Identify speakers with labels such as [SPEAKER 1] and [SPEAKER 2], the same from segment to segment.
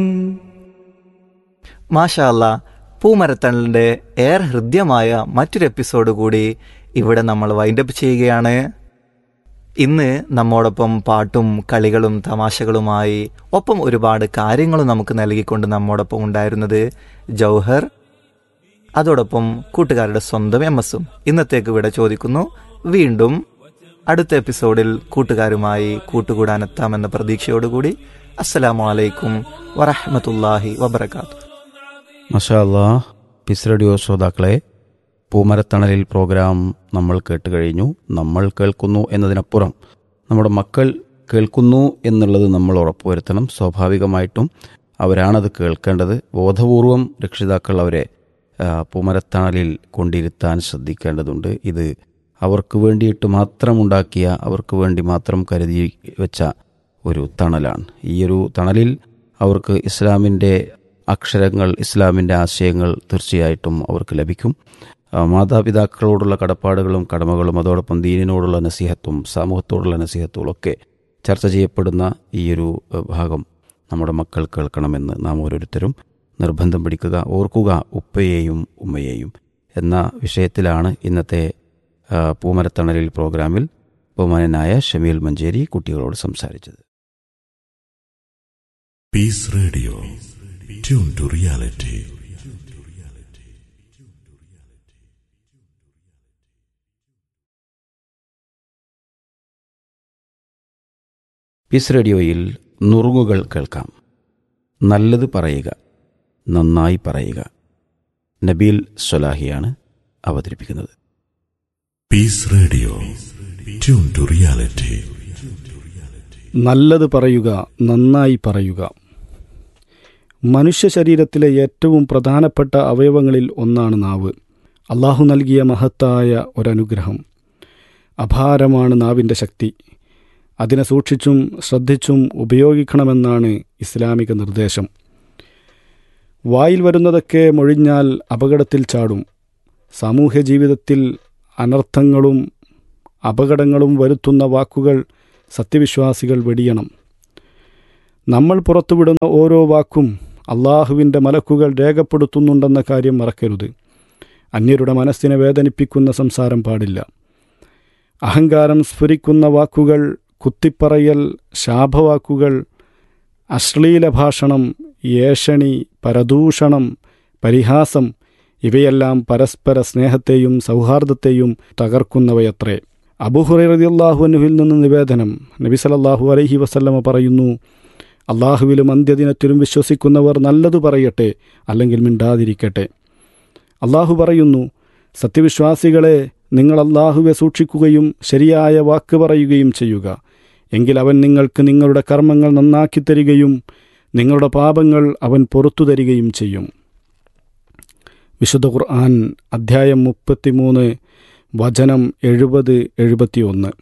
[SPEAKER 1] മാഷാല്ല പൂമരത്തണലിന്റെ ഏറെ ഹൃദ്യമായ മറ്റൊരു എപ്പിസോഡ് കൂടി ഇവിടെ നമ്മൾ വൈൻഡപ്പ് ചെയ്യുകയാണ് ഇന്ന് നമ്മോടൊപ്പം പാട്ടും കളികളും തമാശകളുമായി ഒപ്പം ഒരുപാട് കാര്യങ്ങളും നമുക്ക് നൽകിക്കൊണ്ട് നമ്മോടൊപ്പം ഉണ്ടായിരുന്നത് ജൗഹർ അതോടൊപ്പം കൂട്ടുകാരുടെ സ്വന്തം എം എസും ഇന്നത്തേക്ക് ഇവിടെ ചോദിക്കുന്നു വീണ്ടും അടുത്ത എപ്പിസോഡിൽ കൂട്ടുകാരുമായി കൂട്ടുകൂടാനെത്താമെന്ന പ്രതീക്ഷയോടുകൂടി അസ്സലാമു അലൈക്കും വറഹമത്തല്ലാഹി വബർക്കാത്തു
[SPEAKER 2] മഷാ അല്ലാ പീസ് റേഡിയോ ശ്രോതാക്കളെ പൂമരത്തണലിൽ പ്രോഗ്രാം നമ്മൾ കേട്ട് കഴിഞ്ഞു നമ്മൾ കേൾക്കുന്നു എന്നതിനപ്പുറം നമ്മുടെ മക്കൾ കേൾക്കുന്നു എന്നുള്ളത് നമ്മൾ ഉറപ്പുവരുത്തണം സ്വാഭാവികമായിട്ടും അവരാണത് കേൾക്കേണ്ടത് ബോധപൂർവം രക്ഷിതാക്കൾ അവരെ ആ, പൂമരത്തണലിൽ കൊണ്ടിരുത്താൻ ശ്രദ്ധിക്കേണ്ടതുണ്ട് ഇത് അവർക്ക് വേണ്ടിയിട്ട് മാത്രം ഉണ്ടാക്കിയ അവർക്ക് വേണ്ടി മാത്രം കരുതി വെച്ച ഒരു തണലാണ് ഈ ഒരു തണലിൽ അവർക്ക് ഇസ്ലാമിൻ്റെ അക്ഷരങ്ങൾ ഇസ്ലാമിൻ്റെ ആശയങ്ങൾ തീർച്ചയായിട്ടും അവർക്ക് ലഭിക്കും ആ, മാതാപിതാക്കളോടുള്ള കടപ്പാടുകളും കടമകളും അതോടൊപ്പം ദീനിനോടുള്ള നസീഹത്തും സമൂഹത്തോടുള്ള നസീഹത്തും ഒക്കെ ചർച്ച ചെയ്യപ്പെടുന്ന ഈ ഒരു ഏഹ്, ഭാഗം നമ്മുടെ മക്കൾ കേൾക്കണമെന്ന് നാം ഓരോരുത്തരും നിർബന്ധം പിടിക്കുക ഓർക്കുക ഉപ്പയെയും ഉമ്മയെയും എന്ന വിഷയത്തിലാണ് ഇന്നത്തെ ആ, പൂമരത്തണലിൽ പ്രോഗ്രാമിൽ ബഹുമാനനായ ഷമീൽ മഞ്ചേരി കുട്ടികളോട് സംസാരിച്ചത്
[SPEAKER 3] Peace Radio. Tune to reality.
[SPEAKER 2] Peace റേഡിയോയിൽ നുറുങ്ങുകൾ കേൾക്കാം നല്ലത് പറയുക നന്നായി പറയുക നബീൽ സ്വലാഹിയാണ് അവതരിപ്പിക്കുന്നത്
[SPEAKER 3] Peace Radio. Tune to reality.
[SPEAKER 4] നല്ലത് പറയുക നന്നായി പറയുക മനുഷ്യ ശരീരത്തിലെ ഏറ്റവും പ്രധാനപ്പെട്ട അവയവങ്ങളിൽ ഒന്നാണ് നാവ് അള്ളാഹു നൽകിയ മഹത്തായ ഒരനുഗ്രഹം അപാരമാണ് നാവിൻ്റെ ശക്തി അതിനെ സൂക്ഷിച്ചും ശ്രദ്ധിച്ചും ഉപയോഗിക്കണമെന്നാണ് ഇസ്ലാമിക നിർദ്ദേശം വായിൽ വരുന്നതൊക്കെ മൊഴിഞ്ഞാൽ അപകടത്തിൽ ചാടും സാമൂഹ്യ ജീവിതത്തിൽ അനർത്ഥങ്ങളും അപകടങ്ങളും വരുത്തുന്ന വാക്കുകൾ സത്യവിശ്വാസികൾ വെടിയണം നമ്മൾ പുറത്തുവിടുന്ന ഓരോ വാക്കും അള്ളാഹുവിൻ്റെ മലക്കുകൾ രേഖപ്പെടുത്തുന്നുണ്ടെന്ന കാര്യം മറക്കരുത് അന്യരുടെ മനസ്സിനെ വേദനിപ്പിക്കുന്ന സംസാരം പാടില്ല അഹങ്കാരം സ്ഫുരിക്കുന്ന വാക്കുകൾ കുത്തിപ്പറയൽ ശാപവാക്കുകൾ അശ്ലീല ഭാഷണം ഏഷണി പരദൂഷണം പരിഹാസം ഇവയെല്ലാം പരസ്പര സ്നേഹത്തെയും സൗഹാർദ്ദത്തെയും തകർക്കുന്നവയത്രേ അബുഹുറൈറിയാഹുവിനുവിൽ നിന്ന് നിവേദനം നബി സലല്ലാഹു അലൈഹി വസല്ലമ പറയുന്നു അള്ളാഹുവിലും അന്ത്യദിനത്തിലും വിശ്വസിക്കുന്നവർ നല്ലതു പറയട്ടെ അല്ലെങ്കിൽ മിണ്ടാതിരിക്കട്ടെ അള്ളാഹു പറയുന്നു സത്യവിശ്വാസികളെ നിങ്ങൾ അള്ളാഹുവെ സൂക്ഷിക്കുകയും ശരിയായ വാക്ക് പറയുകയും ചെയ്യുക എങ്കിൽ അവൻ നിങ്ങൾക്ക് നിങ്ങളുടെ കർമ്മങ്ങൾ നന്നാക്കി തരികയും നിങ്ങളുടെ പാപങ്ങൾ അവൻ പുറത്തു തരികയും ചെയ്യും വിശുദ്ധ ഖുർആൻ അധ്യായം മുപ്പത്തിമൂന്ന് വചനം എഴുപത് എഴുപത്തിയൊന്ന്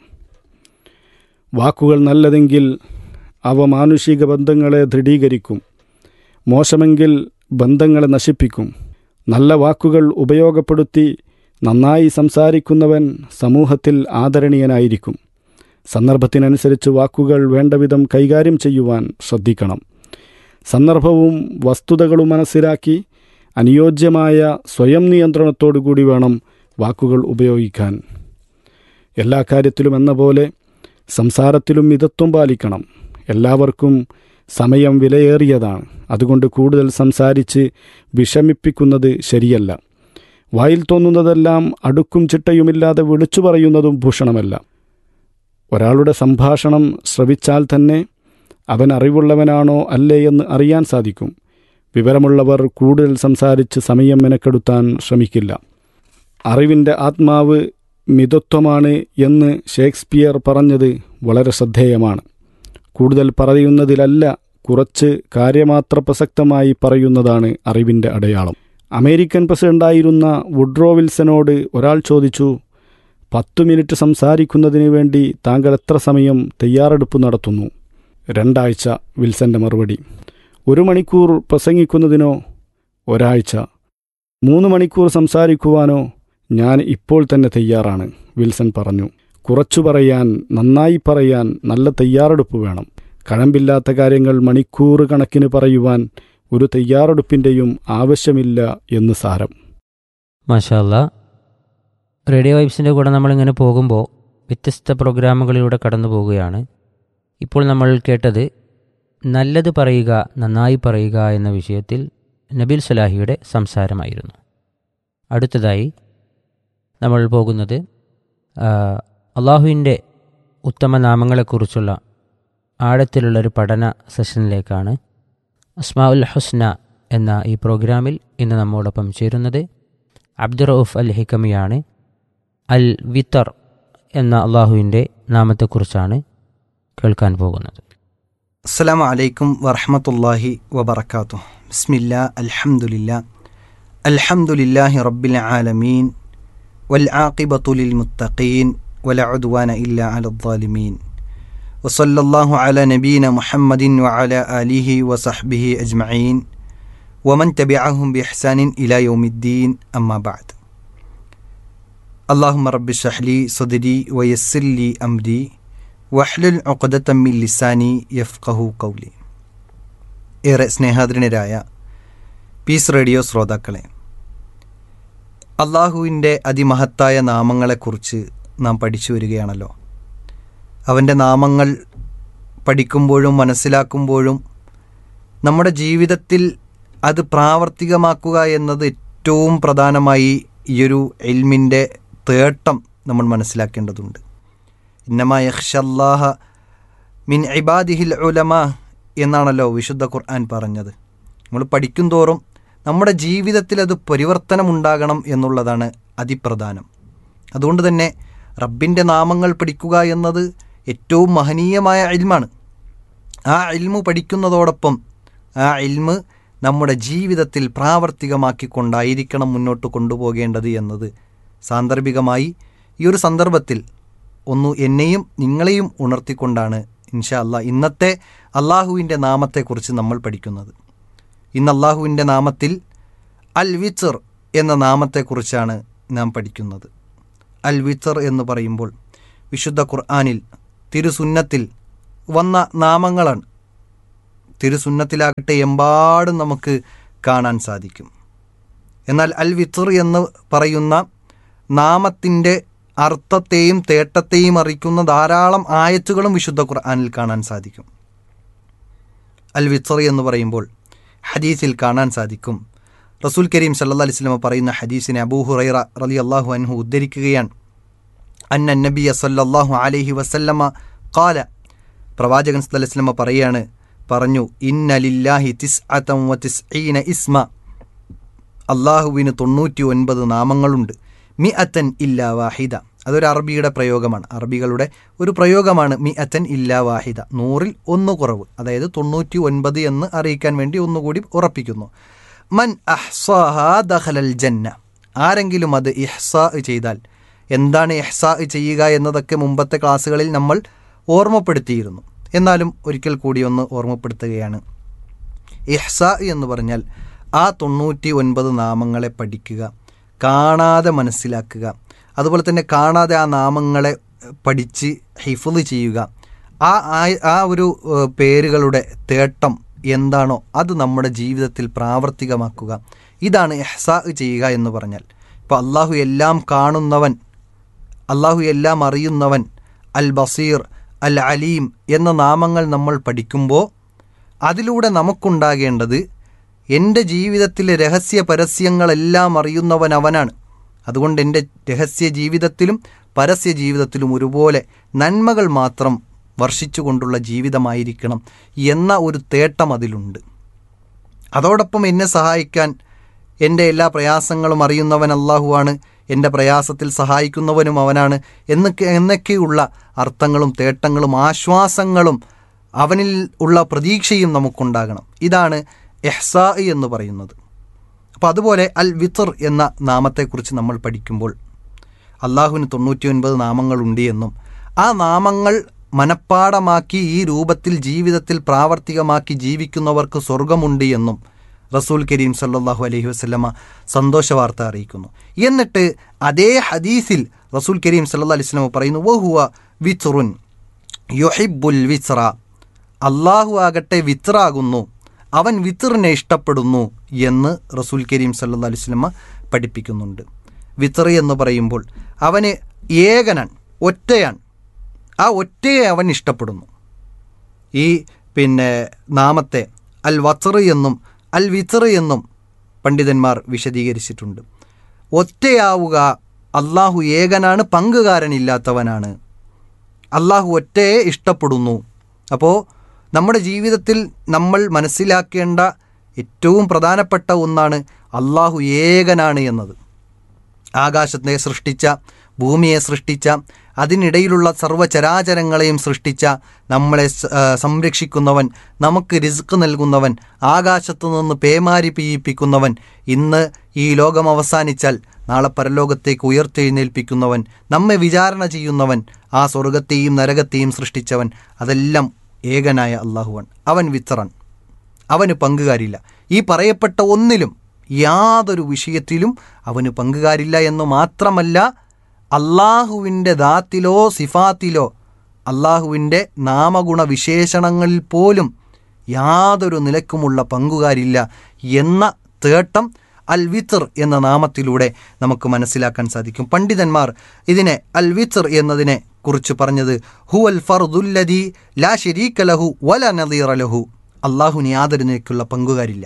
[SPEAKER 4] വാക്കുകൾ നല്ലതെങ്കിൽ അവ മാനുഷിക ബന്ധങ്ങളെ ദൃഢീകരിക്കും മോശമെങ്കിൽ ബന്ധങ്ങളെ നശിപ്പിക്കും നല്ല വാക്കുകൾ ഉപയോഗപ്പെടുത്തി നന്നായി സംസാരിക്കുന്നവൻ സമൂഹത്തിൽ ആദരണീയനായിരിക്കും സന്ദർഭത്തിനനുസരിച്ച് വാക്കുകൾ വേണ്ടവിധം കൈകാര്യം ചെയ്യുവാൻ ശ്രദ്ധിക്കണം സന്ദർഭവും വസ്തുതകളും മനസ്സിലാക്കി അനുയോജ്യമായ സ്വയം നിയന്ത്രണത്തോടുകൂടി വേണം വാക്കുകൾ ഉപയോഗിക്കാൻ എല്ലാ കാര്യത്തിലും എന്ന പോലെ സംസാരത്തിലും മിതത്വം പാലിക്കണം എല്ലാവർക്കും സമയം വിലയേറിയതാണ് അതുകൊണ്ട് കൂടുതൽ സംസാരിച്ച് വിഷമിപ്പിക്കുന്നത് ശരിയല്ല വായിൽ തോന്നുന്നതെല്ലാം അടുക്കും ചിട്ടയുമില്ലാതെ വിളിച്ചു പറയുന്നതും ഭൂഷണമല്ല ഒരാളുടെ സംഭാഷണം ശ്രവിച്ചാൽ തന്നെ അവൻ അറിവുള്ളവനാണോ അല്ലേ എന്ന് അറിയാൻ സാധിക്കും വിവരമുള്ളവർ കൂടുതൽ സംസാരിച്ച് സമയം മെനക്കെടുത്താൻ ശ്രമിക്കില്ല അറിവിൻ്റെ ആത്മാവ് മിതത്വമാണ് എന്ന് ഷേക്സ്പിയർ പറഞ്ഞത് വളരെ ശ്രദ്ധേയമാണ് കൂടുതൽ പറയുന്നതിലല്ല കുറച്ച് കാര്യമാത്ര പ്രസക്തമായി പറയുന്നതാണ് അറിവിൻ്റെ അടയാളം അമേരിക്കൻ പ്രസിഡന്റായിരുന്ന വുഡ്രോ വിൽസനോട് ഒരാൾ ചോദിച്ചു പത്തു മിനിറ്റ് സംസാരിക്കുന്നതിന് വേണ്ടി താങ്കൾ എത്ര സമയം തയ്യാറെടുപ്പ് നടത്തുന്നു രണ്ടാഴ്ച വിൽസന്റെ മറുപടി ഒരു മണിക്കൂർ പ്രസംഗിക്കുന്നതിനോ ഒരാഴ്ച മൂന്ന് മണിക്കൂർ സംസാരിക്കുവാനോ ഞാൻ ഇപ്പോൾ തന്നെ തയ്യാറാണ് വിൽസൺ പറഞ്ഞു കുറച്ചു പറയാൻ നന്നായി പറയാൻ നല്ല തയ്യാറെടുപ്പ് വേണം കഴമ്പില്ലാത്ത കാര്യങ്ങൾ മണിക്കൂർ കണക്കിന് പറയുവാൻ ഒരു തയ്യാറെടുപ്പിൻ്റെയും ആവശ്യമില്ല എന്ന് സാരം
[SPEAKER 5] മാഷാല്ല റേഡിയോ വൈബ്സിൻ്റെ കൂടെ നമ്മളിങ്ങനെ പോകുമ്പോൾ വ്യത്യസ്ത പ്രോഗ്രാമുകളിലൂടെ കടന്നു പോവുകയാണ് ഇപ്പോൾ നമ്മൾ കേട്ടത് നല്ലത് പറയുക നന്നായി പറയുക എന്ന വിഷയത്തിൽ നബീൽ സലാഹിയുടെ സംസാരമായിരുന്നു അടുത്തതായി നമ്മൾ പോകുന്നത് അള്ളാഹുവിൻ്റെ ഉത്തമ നാമങ്ങളെക്കുറിച്ചുള്ള ആഴത്തിലുള്ളൊരു പഠന സെഷനിലേക്കാണ് അസ്മാ ഉൽ ഹുസ്ന എന്ന ഈ പ്രോഗ്രാമിൽ ഇന്ന് നമ്മോടൊപ്പം ചേരുന്നത് അബ്ദുറൌഫ് അൽ ഹിക്കമിയാണ് അൽ വിത്തർ എന്ന അള്ളാഹുവിൻ്റെ നാമത്തെക്കുറിച്ചാണ് കേൾക്കാൻ പോകുന്നത്
[SPEAKER 6] അസ്സലാമു അലൈക്കും വറഹമത്തല്ലാഹി വബർക്കാത്തു ബിസ്മില്ല അൽഹംദുലില്ല അൽഹംദുലില്ലാഹി റബ്ബിൽ ആലമീൻ വൽ ആഖിബത്തു ലിൽ മുത്തഖീൻ വല ഉദ്വാന ഇല്ല അലദ്ദാലിമീൻ വസല്ലല്ലാഹു അല നബീന മുഹമ്മദിൻ വഅല ആലിഹി വസഹ്ബിഹി അജ്മഈൻ വമൻ തബിഅഹും ബിഇഹ്സാനിൻ ഇലാ യൗമിദ്ദീൻ അമ്മാ ബഅദ് അല്ലാഹുമ്മ റബ്ബി ഷഹ്ലി സദ്രി വയസ്സിർ ലി അംരി വഹ്ലുൽ ഒക്കദത്തമ്മിൽ ലിസാനി യഫ്കഹു കൗലി ഏറെ സ്നേഹാദരനരായ പീസ് റേഡിയോ ശ്രോതാക്കളെ അള്ളാഹുവിൻ്റെ അതിമഹത്തായ നാമങ്ങളെക്കുറിച്ച് നാം പഠിച്ചു വരികയാണല്ലോ അവൻ്റെ നാമങ്ങൾ പഠിക്കുമ്പോഴും മനസ്സിലാക്കുമ്പോഴും നമ്മുടെ ജീവിതത്തിൽ അത് പ്രാവർത്തികമാക്കുക എന്നത് ഏറ്റവും പ്രധാനമായി ഈയൊരു എൽമിൻ്റെ തേട്ടം നമ്മൾ മനസ്സിലാക്കേണ്ടതുണ്ട് ഇന്നമ യഹ്ഷല്ലാഹ മിൻ ഇബാദിഹിൽ ഉലമ എന്നാണല്ലോ വിശുദ്ധ ഖുർആൻ പറഞ്ഞത് നമ്മൾ പഠിക്കും തോറും നമ്മുടെ ജീവിതത്തിൽ അത് പരിവർത്തനമുണ്ടാകണം എന്നുള്ളതാണ് അതിപ്രധാനം അതുകൊണ്ട് തന്നെ റബ്ബിൻ്റെ നാമങ്ങൾ പഠിക്കുക എന്നത് ഏറ്റവും മഹനീയമായ ഇൽമാണ് ആ ഇൽമു പഠിക്കുന്നതോടൊപ്പം ആ ഇൽമ് നമ്മുടെ ജീവിതത്തിൽ പ്രാവർത്തികമാക്കിക്കൊണ്ടായിരിക്കണം മുന്നോട്ട് കൊണ്ടുപോകേണ്ടത് എന്നത് സാന്ദർഭികമായി ഈ ഒരു സന്ദർഭത്തിൽ ഒന്ന് എന്നെയും നിങ്ങളെയും ഉണർത്തിക്കൊണ്ടാണ് ഇൻഷാ അല്ലാ ഇന്നത്തെ അള്ളാഹുവിൻ്റെ നാമത്തെക്കുറിച്ച് നമ്മൾ പഠിക്കുന്നത് ഇന്ന് അള്ളാഹുവിൻ്റെ നാമത്തിൽ അൽ വിച്ചർ എന്ന നാമത്തെക്കുറിച്ചാണ് നാം പഠിക്കുന്നത് അൽ വിച്ചർ എന്ന് പറയുമ്പോൾ വിശുദ്ധ ഖുർആാനിൽ തിരുസുന്നത്തിൽ വന്ന നാമങ്ങളാണ് തിരുസുന്നത്തിലാകട്ടെ എമ്പാടും നമുക്ക് കാണാൻ സാധിക്കും എന്നാൽ അൽ വിത്തർ എന്ന് പറയുന്ന നാമത്തിൻ്റെ അർത്ഥത്തെയും തേട്ടത്തെയും അറിയിക്കുന്ന ധാരാളം ആയത്തുകളും വിശുദ്ധ ഖുർആാനിൽ കാണാൻ സാധിക്കും അൽ വിത്തർ എന്ന് പറയുമ്പോൾ ഹദീസിൽ കാണാൻ സാധിക്കും റസൂൽ കരീം സല്ലാ അലിസ്ലമ പറയുന്ന ഹദീസിനെ അബൂ ഹുറൈറ റലി അള്ളാഹു അൻഹു ഉദ്ധരിക്കുകയാണ് അന്ന നബിയ സല്ലല്ലാഹു അലൈഹി വസല്ലമ കാല പ്രവാചകൻ സല്ലല്ലാഹു പറയാണ് പറഞ്ഞു ഇന്നലില്ലാഹി തിസ് അത്തം വ തിസ് ഇസ്മ അള്ളാഹുവിന് തൊണ്ണൂറ്റി ഒൻപത് നാമങ്ങളുണ്ട് മി അത്തൻ ഇല്ല വാഹിദ അതൊരു അറബിയുടെ പ്രയോഗമാണ് അറബികളുടെ ഒരു പ്രയോഗമാണ് മി അത്തൻ ഇല്ല വാഹിദ നൂറിൽ ഒന്ന് കുറവ് അതായത് തൊണ്ണൂറ്റി ഒൻപത് എന്ന് അറിയിക്കാൻ വേണ്ടി ഒന്നുകൂടി ഉറപ്പിക്കുന്നു മൻ അഹ്സാഹ ദഹലൽ ജന്ന ആരെങ്കിലും അത് ഇഹ്സാ ചെയ്താൽ എന്താണ് ഇഹ്സാ ചെയ്യുക എന്നതൊക്കെ മുമ്പത്തെ ക്ലാസ്സുകളിൽ നമ്മൾ ഓർമ്മപ്പെടുത്തിയിരുന്നു എന്നാലും ഒരിക്കൽ കൂടി ഒന്ന് ഓർമ്മപ്പെടുത്തുകയാണ് ഇഹ്സാ എന്ന് പറഞ്ഞാൽ ആ തൊണ്ണൂറ്റി ഒൻപത് നാമങ്ങളെ പഠിക്കുക കാണാതെ മനസ്സിലാക്കുക അതുപോലെ തന്നെ കാണാതെ ആ നാമങ്ങളെ പഠിച്ച് ഹിഫുല് ചെയ്യുക ആ ആ ഒരു പേരുകളുടെ തേട്ടം എന്താണോ അത് നമ്മുടെ ജീവിതത്തിൽ പ്രാവർത്തികമാക്കുക ഇതാണ് എഹ്സാ ചെയ്യുക എന്ന് പറഞ്ഞാൽ ഇപ്പോൾ അള്ളാഹു എല്ലാം കാണുന്നവൻ അള്ളാഹു എല്ലാം അറിയുന്നവൻ അൽ ബസീർ അൽ അലീം എന്ന നാമങ്ങൾ നമ്മൾ പഠിക്കുമ്പോൾ അതിലൂടെ നമുക്കുണ്ടാകേണ്ടത് എൻ്റെ ജീവിതത്തിലെ രഹസ്യ പരസ്യങ്ങളെല്ലാം അറിയുന്നവൻ അവനാണ് അതുകൊണ്ട് എൻ്റെ രഹസ്യ ജീവിതത്തിലും പരസ്യ ജീവിതത്തിലും ഒരുപോലെ നന്മകൾ മാത്രം വർഷിച്ചുകൊണ്ടുള്ള ജീവിതമായിരിക്കണം എന്ന ഒരു തേട്ടം അതിലുണ്ട് അതോടൊപ്പം എന്നെ സഹായിക്കാൻ എൻ്റെ എല്ലാ പ്രയാസങ്ങളും അറിയുന്നവൻ അള്ളാഹുവാണ് എൻ്റെ പ്രയാസത്തിൽ സഹായിക്കുന്നവനും അവനാണ് എന്നൊക്കെ എന്നൊക്കെയുള്ള അർത്ഥങ്ങളും തേട്ടങ്ങളും ആശ്വാസങ്ങളും അവനിൽ ഉള്ള പ്രതീക്ഷയും നമുക്കുണ്ടാകണം ഇതാണ് എഹ്സാ എന്ന് പറയുന്നത് അപ്പോൾ അതുപോലെ അൽ വിത്തർ എന്ന നാമത്തെക്കുറിച്ച് നമ്മൾ പഠിക്കുമ്പോൾ അള്ളാഹുവിന് തൊണ്ണൂറ്റി ഒൻപത് നാമങ്ങളുണ്ട് എന്നും ആ നാമങ്ങൾ മനഃപ്പാടമാക്കി ഈ രൂപത്തിൽ ജീവിതത്തിൽ പ്രാവർത്തികമാക്കി ജീവിക്കുന്നവർക്ക് സ്വർഗമുണ്ട് എന്നും റസൂൽ കരീം സല്ലാഹു അലൈഹി വസ്ലമ സന്തോഷ വാർത്ത അറിയിക്കുന്നു എന്നിട്ട് അതേ ഹദീസിൽ റസൂൽ കരീം സല്ലാ അലൈഹി സ്വലമ പറയുന്നു വഹുവ വിത്റുൻ യുഹിബുൽ വിസ്ര അള്ളാഹു ആകട്ടെ വിത്റാകുന്നു അവൻ വിത്തറിനെ ഇഷ്ടപ്പെടുന്നു എന്ന് റസൂൽ കരീം സല്ലാ അലുസ്ലമ പഠിപ്പിക്കുന്നുണ്ട് വിത്തർ എന്ന് പറയുമ്പോൾ അവന് ഏകനാണ് ഒറ്റയാണ് ആ ഒറ്റയെ അവൻ ഇഷ്ടപ്പെടുന്നു ഈ പിന്നെ നാമത്തെ അൽ വത്തർ എന്നും അൽ വിത്തർ എന്നും പണ്ഡിതന്മാർ വിശദീകരിച്ചിട്ടുണ്ട് ഒറ്റയാവുക അള്ളാഹു ഏകനാണ് പങ്കുകാരനില്ലാത്തവനാണ് അള്ളാഹു ഒറ്റയെ ഇഷ്ടപ്പെടുന്നു അപ്പോൾ നമ്മുടെ ജീവിതത്തിൽ നമ്മൾ മനസ്സിലാക്കേണ്ട ഏറ്റവും പ്രധാനപ്പെട്ട ഒന്നാണ് അള്ളാഹു ഏകനാണ് എന്നത് ആകാശത്തെ സൃഷ്ടിച്ച ഭൂമിയെ സൃഷ്ടിച്ച അതിനിടയിലുള്ള സർവ്വചരാചരങ്ങളെയും സൃഷ്ടിച്ച നമ്മളെ സ- ആ, സംരക്ഷിക്കുന്നവൻ നമുക്ക് റിസ്ക് നൽകുന്നവൻ ആകാശത്തു നിന്ന് പേമാരി പെയ്യിപ്പിക്കുന്നവൻ ഇന്ന് ഈ ലോകം അവസാനിച്ചാൽ നാളെ പരലോകത്തേക്ക് ഉയർത്തെഴുന്നേൽപ്പിക്കുന്നവൻ നമ്മെ വിചാരണ ചെയ്യുന്നവൻ ആ സ്വർഗത്തെയും നരകത്തെയും സൃഷ്ടിച്ചവൻ അതെല്ലാം ഏകനായ അള്ളാഹുവൻ അവൻ വിത്തറൻ അവന് പങ്കുകാരില്ല ഈ പറയപ്പെട്ട ഒന്നിലും യാതൊരു വിഷയത്തിലും അവന് പങ്കുകാരില്ല എന്ന് മാത്രമല്ല അള്ളാഹുവിൻ്റെ ദാത്തിലോ സിഫാത്തിലോ അള്ളാഹുവിൻ്റെ നാമഗുണ വിശേഷണങ്ങളിൽ പോലും യാതൊരു നിലക്കുമുള്ള പങ്കുകാരില്ല എന്ന തേട്ടം അൽ വിത്തർ എന്ന നാമത്തിലൂടെ നമുക്ക് മനസ്സിലാക്കാൻ സാധിക്കും പണ്ഡിതന്മാർ ഇതിനെ അൽ വിത്തർ എന്നതിനെ കുറിച്ച് പറഞ്ഞത് ഹു അൽ ഫർദുല്ലദി ലാ ഷരീക ലഹു വല നദീറ ലഹു അള്ളാഹുവിന് യാതൊരു നിലയ്ക്കുള്ള പങ്കുകാരില്ല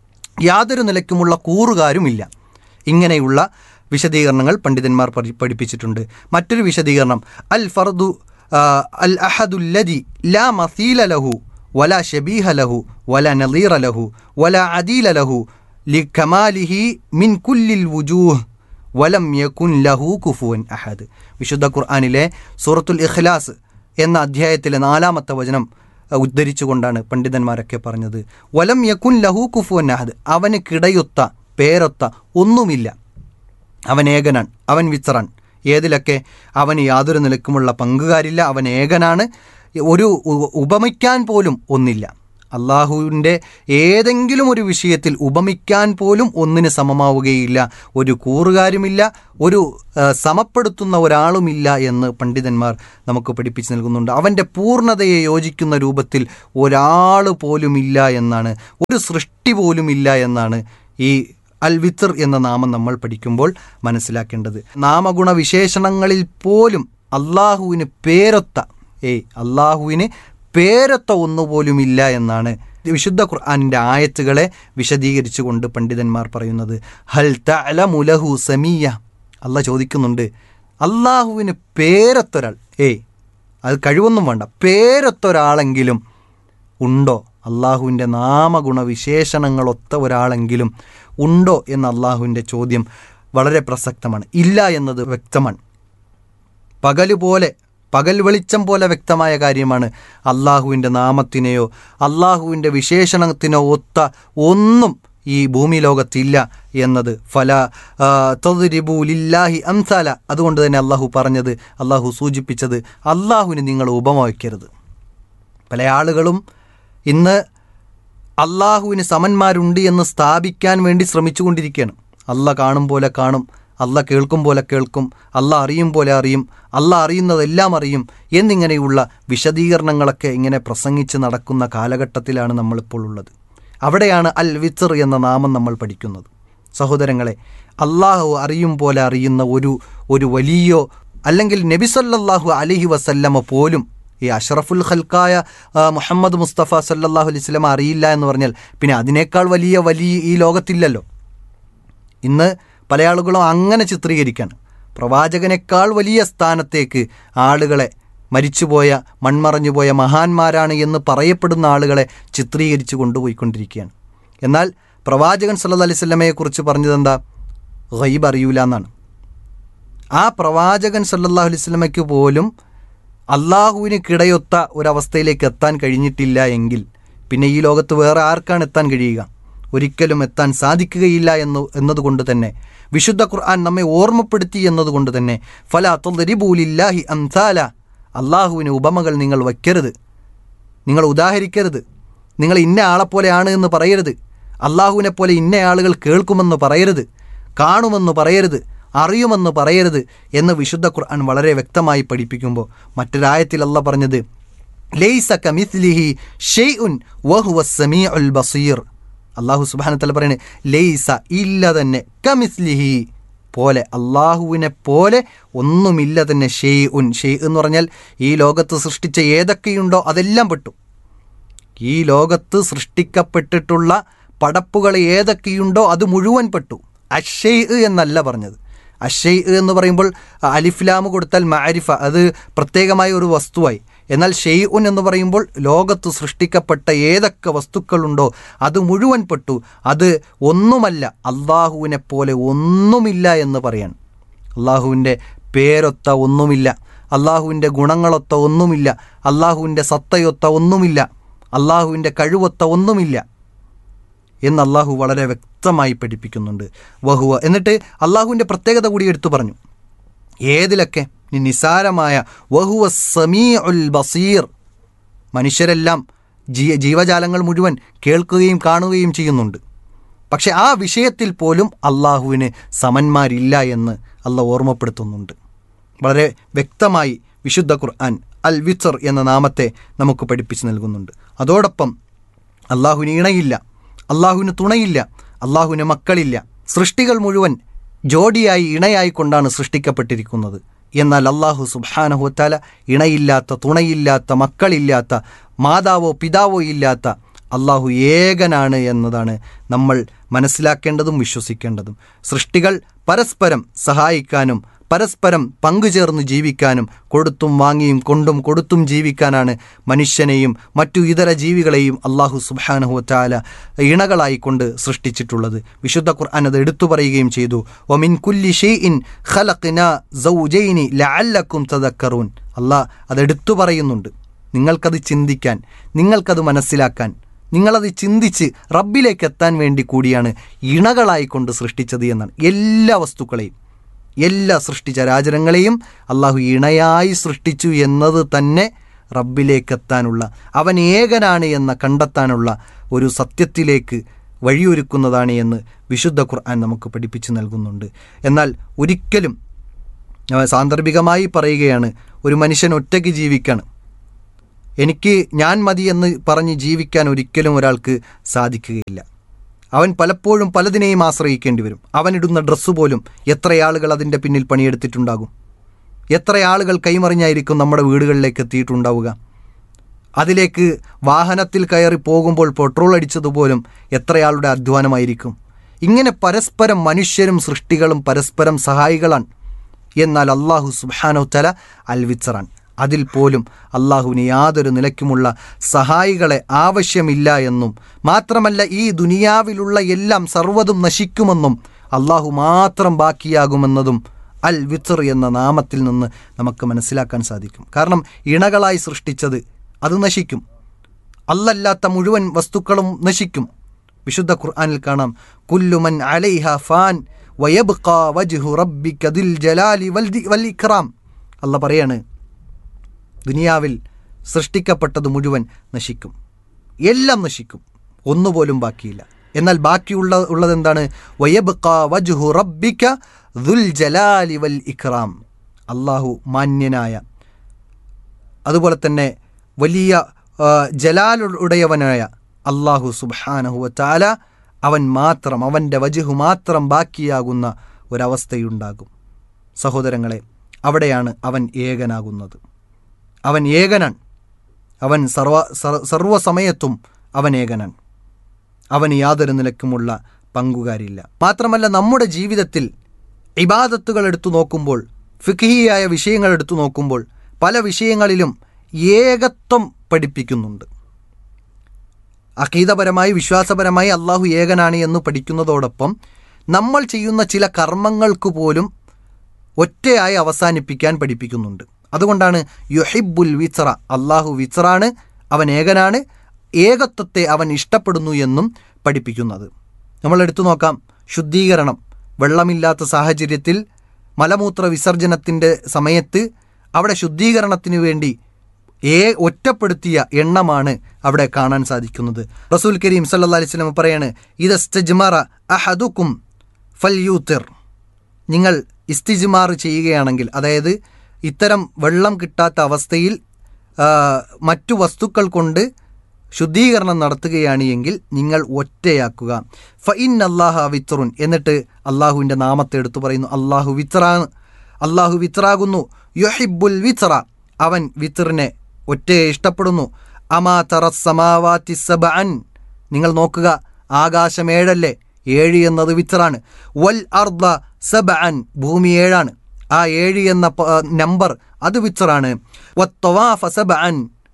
[SPEAKER 6] യാതൊരു നിലയ്ക്കുമുള്ള കൂറുകാരുമില്ല ഇങ്ങനെയുള്ള വിശദീകരണങ്ങൾ പണ്ഡിതന്മാർ പഠി- പഠിപ്പിച്ചിട്ടുണ്ട് മറ്റൊരു വിശദീകരണം അൽ ഫർദു ആ, അൽ അഹദുല്ലദി ലാ മസീല ലഹു വല ഷബീഹ ലഹു വല നദീറ ലഹു വല അദീല ലഹു ലി കമാലിഹി മിൻ കുല്ലിൽ വുജൂഹ് വലം യകുൻ ലഹു കുഫുവൻ അഹദ് വിശുദ്ധ ഖുർആനിലെ സൂറത്തുൽ ഇഖ്ലാസ് എന്ന അധ്യായത്തിലെ നാലാമത്തെ വചനം അഹ് ഉദ്ധരിച്ചുകൊണ്ടാണ് പണ്ഡിതന്മാരൊക്കെ പറഞ്ഞത് വലം യകുൻ ലഹു കുഫുവൻ അഹദ് അവന് കിടയൊത്ത പേരൊത്ത ഒന്നുമില്ല അവൻ ഏകനാണ് അവൻ വിത്തറാൻ ഏതിലൊക്കെ അവന് യാതൊരു നിലക്കുമുള്ള പങ്കുകാരില്ല അവൻ ഏകനാണ് ഒരു ഉ- ഉപമിക്കാൻ പോലും ഒന്നില്ല അള്ളാഹുവിൻ്റെ ഏതെങ്കിലും ഒരു വിഷയത്തിൽ ഉപമിക്കാൻ പോലും ഒന്നിന് സമമാവുകയില്ല ഒരു കൂറുകാരുമില്ല ഒരു ആ, സമപ്പെടുത്തുന്ന ഒരാളുമില്ല എന്ന് പണ്ഡിതന്മാർ നമുക്ക് പഠിപ്പിച്ചു നൽകുന്നുണ്ട് അവൻ്റെ പൂർണ്ണതയെ യോജിക്കുന്ന രൂപത്തിൽ ഒരാൾ പോലുമില്ല എന്നാണ് ഒരു സൃഷ്ടി പോലുമില്ല എന്നാണ് ഈ അൽ വിത്തർ എന്ന നാമം നമ്മൾ പഠിക്കുമ്പോൾ മനസ്സിലാക്കേണ്ടത് നാമഗുണ വിശേഷണങ്ങളിൽ പോലും അള്ളാഹുവിന് പേരൊത്ത ഏയ് അള്ളാഹുവിന് പേരൊത്ത ഒന്നുപോലുമില്ല എന്നാണ് വിശുദ്ധ ഖുർആാനിൻ്റെ ആയത്തുകളെ വിശദീകരിച്ചുകൊണ്ട് പണ്ഡിതന്മാർ പറയുന്നത് ഹൽ തലമുലഹു സമീയ അല്ല ചോദിക്കുന്നുണ്ട് അള്ളാഹുവിന് പേരൊത്തൊരാൾ ഏയ് അത് കഴിവൊന്നും വേണ്ട പേരൊത്തൊരാളെങ്കിലും ഉണ്ടോ അള്ളാഹുവിൻ്റെ നാമഗുണ വിശേഷണങ്ങളൊത്ത ഒരാളെങ്കിലും ഉണ്ടോ എന്ന അള്ളാഹുവിൻ്റെ ചോദ്യം വളരെ പ്രസക്തമാണ് ഇല്ല എന്നത് വ്യക്തമാണ് പകല് പോലെ പകൽ വെളിച്ചം പോലെ വ്യക്തമായ കാര്യമാണ് അള്ളാഹുവിൻ്റെ നാമത്തിനെയോ അള്ളാഹുവിൻ്റെ വിശേഷണത്തിനോ ഒത്ത ഒന്നും ഈ ഭൂമി ലോകത്തില്ല എന്നത് ഫല തൊതിരിബു ലില്ലാഹി അംസാല അതുകൊണ്ട് തന്നെ അള്ളാഹു പറഞ്ഞത് അള്ളാഹു സൂചിപ്പിച്ചത് അള്ളാഹുവിന് നിങ്ങൾ ഉപമ വയ്ക്കരുത് പല ആളുകളും ഇന്ന് അള്ളാഹുവിന് സമന്മാരുണ്ട് എന്ന് സ്ഥാപിക്കാൻ വേണ്ടി ശ്രമിച്ചുകൊണ്ടിരിക്കുകയാണ് അല്ല കാണും പോലെ കാണും അല്ല കേൾക്കും പോലെ കേൾക്കും അല്ല അറിയും പോലെ അറിയും അല്ല അറിയുന്നതെല്ലാം അറിയും എന്നിങ്ങനെയുള്ള വിശദീകരണങ്ങളൊക്കെ ഇങ്ങനെ പ്രസംഗിച്ച് നടക്കുന്ന കാലഘട്ടത്തിലാണ് നമ്മളിപ്പോൾ ഉള്ളത് അവിടെയാണ് അൽ വിത്തർ എന്ന നാമം നമ്മൾ പഠിക്കുന്നത് സഹോദരങ്ങളെ അള്ളാഹു അറിയും പോലെ അറിയുന്ന ഒരു ഒരു വലിയോ അല്ലെങ്കിൽ നബിസല്ലാഹു അലഹി വസല്ലമ പോലും ഈ അഷറഫുൽ ഖൽക്കായ ആ, മുഹമ്മദ് മുസ്തഫ സല്ലല്ലാഹു അലൈഹി സ്വലമ അറിയില്ല എന്ന് പറഞ്ഞാൽ പിന്നെ അതിനേക്കാൾ വലിയ വലിയ ഈ ലോകത്തില്ലല്ലോ ഇന്ന് പല ആളുകളും അങ്ങനെ ചിത്രീകരിക്കാണ് പ്രവാചകനേക്കാൾ വലിയ സ്ഥാനത്തേക്ക് ആളുകളെ മരിച്ചുപോയ മൺമറഞ്ഞുപോയ മഹാന്മാരാണ് എന്ന് പറയപ്പെടുന്ന ആളുകളെ ചിത്രീകരിച്ച് കൊണ്ടുപോയിക്കൊണ്ടിരിക്കുകയാണ് എന്നാൽ പ്രവാചകൻ സല്ലല്ലാഹു അലൈഹി സ്വലമയെക്കുറിച്ച് പറഞ്ഞതെന്താ ഗൈബ് അറിയൂല എന്നാണ് ആ പ്രവാചകൻ സല്ലല്ലാഹു അലൈഹി സ്വലമയ്ക്ക് പോലും അള്ളാഹുവിന് കിടയൊത്ത ഒരവസ്ഥയിലേക്ക് എത്താൻ കഴിഞ്ഞിട്ടില്ല എങ്കിൽ പിന്നെ ഈ ലോകത്ത് വേറെ ആർക്കാണ് എത്താൻ കഴിയുക ഒരിക്കലും എത്താൻ സാധിക്കുകയില്ല എന്ന് എന്നതുകൊണ്ട് തന്നെ വിശുദ്ധ ഖുർആൻ നമ്മെ ഓർമ്മപ്പെടുത്തി എന്നതുകൊണ്ട് തന്നെ ഫല തൊല്ലരിബൂലില്ലാഹി അംസാല അള്ളാഹുവിന് ഉപമകൾ നിങ്ങൾ വയ്ക്കരുത് നിങ്ങൾ ഉദാഹരിക്കരുത് നിങ്ങൾ ഇന്ന ആളെപ്പോലെയാണ് എന്ന് പറയരുത് അള്ളാഹുവിനെ പോലെ ഇന്ന ആളുകൾ കേൾക്കുമെന്ന് പറയരുത് കാണുമെന്ന് പറയരുത് അറിയുമെന്ന് പറയരുത് എന്ന് വിശുദ്ധ ഖുർആൻ വളരെ വ്യക്തമായി പഠിപ്പിക്കുമ്പോൾ മറ്റൊരായത്തിൽ അല്ല പറഞ്ഞത് ലൈസ കമിസ്ലിഹി ഷെയ്ഉൻ വഹുവ സമീഉൽ ബസീർ അള്ളാഹു സുബാനത്തല പറയുന്നത് ലൈസ ഇല്ല തന്നെ കമിസ്ലിഹി പോലെ അള്ളാഹുവിനെ പോലെ ഒന്നുമില്ല തന്നെ ഷെയ് ഉൻ ഷെയ് എന്ന് പറഞ്ഞാൽ ഈ ലോകത്ത് സൃഷ്ടിച്ച ഏതൊക്കെയുണ്ടോ അതെല്ലാം പെട്ടു ഈ ലോകത്ത് സൃഷ്ടിക്കപ്പെട്ടിട്ടുള്ള പടപ്പുകൾ ഏതൊക്കെയുണ്ടോ അത് മുഴുവൻ പെട്ടു അഷെയ് എന്നല്ല പറഞ്ഞത് അഷെയ് എന്ന് പറയുമ്പോൾ അലിഫ്ലാം കൊടുത്താൽ മാരിഫ അത് പ്രത്യേകമായ ഒരു വസ്തുവായി എന്നാൽ ഷെയ് ഉൻ എന്ന് പറയുമ്പോൾ ലോകത്ത് സൃഷ്ടിക്കപ്പെട്ട ഏതൊക്കെ വസ്തുക്കളുണ്ടോ അത് മുഴുവൻ പെട്ടു അത് ഒന്നുമല്ല അള്ളാഹുവിനെ പോലെ ഒന്നുമില്ല എന്ന് പറയാൻ അള്ളാഹുവിൻ്റെ പേരൊത്ത ഒന്നുമില്ല അള്ളാഹുവിൻ്റെ ഗുണങ്ങളൊത്ത ഒന്നുമില്ല അള്ളാഹുവിൻ്റെ സത്തയൊത്ത ഒന്നുമില്ല അള്ളാഹുവിൻ്റെ കഴിവൊത്ത ഒന്നുമില്ല എന്ന് അള്ളാഹു വളരെ വ്യക്തമായി പഠിപ്പിക്കുന്നുണ്ട് വഹുവ എന്നിട്ട് അള്ളാഹുവിൻ്റെ പ്രത്യേകത കൂടി എടുത്തു പറഞ്ഞു ഏതിലൊക്കെ ഈ നിസാരമായ വഹുവ സമീ ഉൽ ബസീർ മനുഷ്യരെല്ലാം ജീ ജീവജാലങ്ങൾ മുഴുവൻ കേൾക്കുകയും കാണുകയും ചെയ്യുന്നുണ്ട് പക്ഷെ ആ വിഷയത്തിൽ പോലും അള്ളാഹുവിന് സമന്മാരില്ല എന്ന് അള്ള ഓർമ്മപ്പെടുത്തുന്നുണ്ട് വളരെ വ്യക്തമായി വിശുദ്ധ ഖുർആൻ അൽ വിത്തർ എന്ന നാമത്തെ നമുക്ക് പഠിപ്പിച്ചു നൽകുന്നുണ്ട് അതോടൊപ്പം അള്ളാഹുവിന് ഇണയില്ല അള്ളാഹുവിന് തുണയില്ല അള്ളാഹുവിന് മക്കളില്ല സൃഷ്ടികൾ മുഴുവൻ ജോഡിയായി ഇണയായി കൊണ്ടാണ് സൃഷ്ടിക്കപ്പെട്ടിരിക്കുന്നത് എന്നാൽ അള്ളാഹു സുബാനഹുത്താല ഇണയില്ലാത്ത തുണയില്ലാത്ത മക്കളില്ലാത്ത മാതാവോ പിതാവോ ഇല്ലാത്ത അള്ളാഹു ഏകനാണ് എന്നതാണ് നമ്മൾ മനസ്സിലാക്കേണ്ടതും വിശ്വസിക്കേണ്ടതും സൃഷ്ടികൾ പരസ്പരം സഹായിക്കാനും പരസ്പരം പങ്കുചേർന്ന് ജീവിക്കാനും കൊടുത്തും വാങ്ങിയും കൊണ്ടും കൊടുത്തും ജീവിക്കാനാണ് മനുഷ്യനെയും മറ്റു ഇതര ജീവികളെയും അള്ളാഹു സുബാനഹുത്താല ഇണകളായിക്കൊണ്ട് സൃഷ്ടിച്ചിട്ടുള്ളത് വിശുദ്ധ ഖുർആൻ അത് എടുത്തു പറയുകയും ചെയ്തു ഒമിൻ കുല്ലി ഷെയ്ഇൻ ഖലഖ്ന സൗജൈനി ലഅല്ലക്കും തദക്കറൂൻ അള്ളാഹ് അത് എടുത്തു പറയുന്നുണ്ട് നിങ്ങൾക്കത് ചിന്തിക്കാൻ നിങ്ങൾക്കത് മനസ്സിലാക്കാൻ നിങ്ങളത് ചിന്തിച്ച് റബ്ബിലേക്ക് എത്താൻ വേണ്ടി കൂടിയാണ് ഇണകളായിക്കൊണ്ട് സൃഷ്ടിച്ചത് എന്നാണ് എല്ലാ വസ്തുക്കളെയും എല്ലാ സൃഷ്ടിചരാചരങ്ങളെയും അള്ളാഹു ഇണയായി സൃഷ്ടിച്ചു എന്നത് തന്നെ റബ്ബിലേക്കെത്താനുള്ള അവൻ ഏകനാണ് എന്ന കണ്ടെത്താനുള്ള ഒരു സത്യത്തിലേക്ക് വഴിയൊരുക്കുന്നതാണ് എന്ന് വിശുദ്ധ ഖുർആൻ നമുക്ക് പഠിപ്പിച്ചു നൽകുന്നുണ്ട് എന്നാൽ ഒരിക്കലും ആ, സാന്ദർഭികമായി പറയുകയാണ് ഒരു മനുഷ്യൻ ഒറ്റയ്ക്ക് ജീവിക്കണം എനിക്ക് ഞാൻ മതി എന്ന് പറഞ്ഞ് ജീവിക്കാൻ ഒരിക്കലും ഒരാൾക്ക് സാധിക്കുകയില്ല അവൻ പലപ്പോഴും പലതിനെയും ആശ്രയിക്കേണ്ടി വരും അവനിടുന്ന ഡ്രസ്സ് പോലും എത്ര ആളുകൾ അതിൻ്റെ പിന്നിൽ പണിയെടുത്തിട്ടുണ്ടാകും എത്ര ആളുകൾ കൈമറിഞ്ഞായിരിക്കും നമ്മുടെ വീടുകളിലേക്ക് എത്തിയിട്ടുണ്ടാവുക അതിലേക്ക് വാഹനത്തിൽ കയറി പോകുമ്പോൾ പെട്രോൾ അടിച്ചതുപോലും എത്രയാളുടെ അധ്വാനമായിരിക്കും ഇങ്ങനെ പരസ്പരം മനുഷ്യരും സൃഷ്ടികളും പരസ്പരം സഹായികളാണ് എന്നാൽ അള്ളാഹു സുബാനോ തല അൽവിച്ചറാൻ അതിൽ പോലും അള്ളാഹുവിന് യാതൊരു നിലയ്ക്കുമുള്ള സഹായികളെ ആവശ്യമില്ല എന്നും മാത്രമല്ല ഈ ദുനിയാവിലുള്ള എല്ലാം സർവ്വതും നശിക്കുമെന്നും അള്ളാഹു മാത്രം ബാക്കിയാകുമെന്നതും അൽ വിത്തർ എന്ന നാമത്തിൽ നിന്ന് നമുക്ക് മനസ്സിലാക്കാൻ സാധിക്കും കാരണം ഇണകളായി സൃഷ്ടിച്ചത് അത് നശിക്കും അല്ലല്ലാത്ത മുഴുവൻ വസ്തുക്കളും നശിക്കും വിശുദ്ധ ഖുർആനിൽ കാണാം കുല്ലുമൻ അലൈഹ ഫാൻ വയബ്ഖാ വജ്ഹു റബ്ബിക ദിൽ ജലാലി വൽ ദി- വൽ ഇക്റാം അല്ല പറയാണ് ദുനിയാവിൽ സൃഷ്ടിക്കപ്പെട്ടത് മുഴുവൻ നശിക്കും എല്ലാം നശിക്കും ഒന്നുപോലും ബാക്കിയില്ല എന്നാൽ ബാക്കിയുള്ള ഉള്ളത് എന്താണ് വയബ്ഖാ വജ്ഹു റബ്ബിക ദുൽ ജലാലി വൽ ഇക്റാം അള്ളാഹു മാന്യനായ അതുപോലെ തന്നെ വലിയ ആ, ജലാലുടയവനായ അള്ളാഹു സുബാനഹുവ താല അവൻ മാത്രം അവൻ്റെ വജുഹു മാത്രം ബാക്കിയാകുന്ന ഒരവസ്ഥയുണ്ടാകും സഹോദരങ്ങളെ അവിടെയാണ് അവൻ ഏകനാകുന്നത് അവൻ ഏകനാണ് അവൻ സർവ സർ- സർവ്വസമയത്തും അവൻ ഏകനാണ് അവന് യാതൊരു നിലക്കുമുള്ള പങ്കുകാരില്ല മാത്രമല്ല നമ്മുടെ ജീവിതത്തിൽ ഇബാദത്തുകൾ എടുത്തു നോക്കുമ്പോൾ ഫിഖിയായ വിഷയങ്ങൾ എടുത്തു നോക്കുമ്പോൾ പല വിഷയങ്ങളിലും ഏകത്വം പഠിപ്പിക്കുന്നുണ്ട് അഖീദപരമായി വിശ്വാസപരമായി അള്ളാഹു ഏകനാണ് എന്ന് പഠിക്കുന്നതോടൊപ്പം നമ്മൾ ചെയ്യുന്ന ചില കർമ്മങ്ങൾക്ക് പോലും ഒറ്റയായി അവസാനിപ്പിക്കാൻ പഠിപ്പിക്കുന്നുണ്ട് അതുകൊണ്ടാണ് യുഹിബുൽ വിത്ര അള്ളാഹു വിത്രാണ് അവൻ ഏകനാണ് ഏകത്വത്തെ അവൻ ഇഷ്ടപ്പെടുന്നു എന്നും പഠിപ്പിക്കുന്നത് നമ്മൾ എടുത്തു നോക്കാം ശുദ്ധീകരണം വെള്ളമില്ലാത്ത സാഹചര്യത്തിൽ മലമൂത്ര വിസർജനത്തിൻ്റെ സമയത്ത് അവിടെ ശുദ്ധീകരണത്തിന് വേണ്ടി ഏ ഒറ്റപ്പെടുത്തിയ എണ്ണമാണ് അവിടെ കാണാൻ സാധിക്കുന്നത് റസൂൽ കരീം സല്ലാ അലൈഹി സ്വലം പറയാണ് ഇതസ്തജ്മറ അഹദുക്കും ഫൽ യൂത്തിർ നിങ്ങൾ ഇസ്തിജ്മാർ ചെയ്യുകയാണെങ്കിൽ അതായത് ഇത്തരം വെള്ളം കിട്ടാത്ത അവസ്ഥയിൽ ആ, മറ്റു വസ്തുക്കൾ കൊണ്ട് ശുദ്ധീകരണം നടത്തുകയാണ് എങ്കിൽ നിങ്ങൾ ഒറ്റയാക്കുക ഫ ഇൻ അള്ളാഹ വിത്റുൻ എന്നിട്ട് അള്ളാഹുവിൻ്റെ നാമത്തെ എടുത്തു പറയുന്നു അള്ളാഹു വിത്റാണ് അള്ളാഹു വിത്റാകുന്നു യൊഹിബുൽ വിത്ര അവൻ വിത്റിനെ ഒറ്റയെ ഇഷ്ടപ്പെടുന്നു അമാ തറ സമാവാത്തി സബഅൻ നിങ്ങൾ നോക്കുക ആകാശം ഏഴല്ലേ ഏഴ് എന്നത് വിത്റാണ് വൽ അർദ സബഅൻ ഭൂമി ഏഴാണ് ആ ഏഴ് എന്ന പ- നമ്പർ അത് വിത്റാണ് വത്തവാഫ സബഅൻ